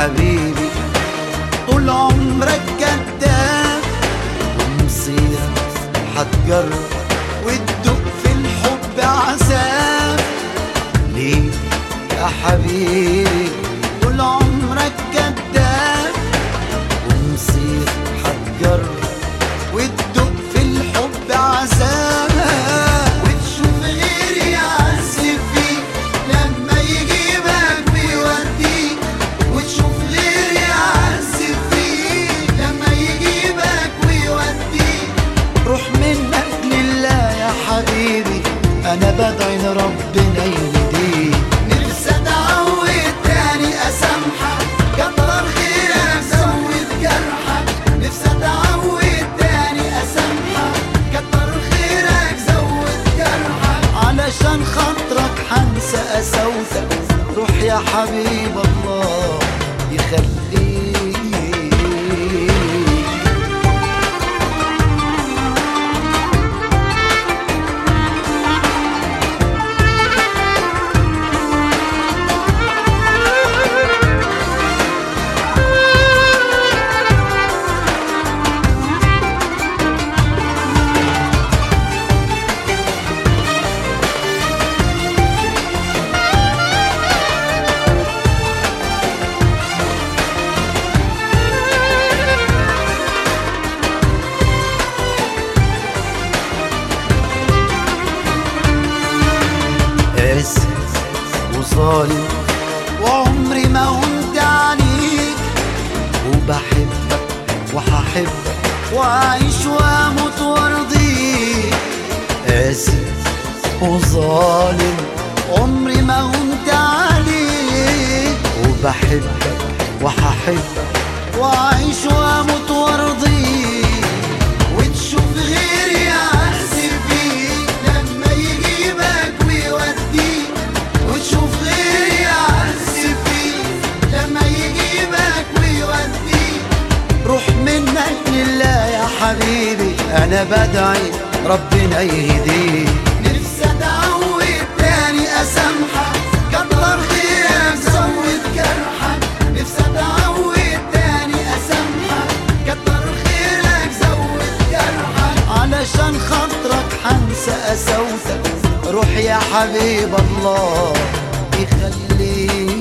حبيبي طول عمرك كذاب ومصيرك حتجرب وتدق في الحب عذاب ليه يا حبيبي طول عمرك كذاب ومصيرك حتجرب وتدق في الحب عذاب وتشوف غيري يعذب فيك لما يجيبك ويوديك وتشوف غيري يعذب فيك لما يجيبك ويوديك روح منك لله يا حبيبي انا بدعي لربنا يهديك نفسي اتعود تاني اسامحك كتر خيرك زود جرحك نفسي اتعود تاني اسامحك كتر خيرك زود جرحك علشان خاطرك حنسى قساوتك روح يا حبيب الله يخليك قاسي وظالم وعمري ما هنت عليك وبحبك وهحبك وأعيش وأموت وأرضيك قاسي وظالم عمري ما هنت عليك وبحبك وهحبك وأعيش وأموت وأرضيك وتشوف غيري يعذب فيك لما يجيبك ويوديك وتشوف غيري يعذب فيك لما يجيبك ويوديك روح منك لله يا حبيبي انا بدعي ربنا يهديك نفسي اتعود تاني اسامحك كتر خيرك زود جرحك نفسي اتعود تاني اسامحك كتر خيرك زود جرحك علشان خاطرك حنسى قساوتك روح يا حبيب الله يخليك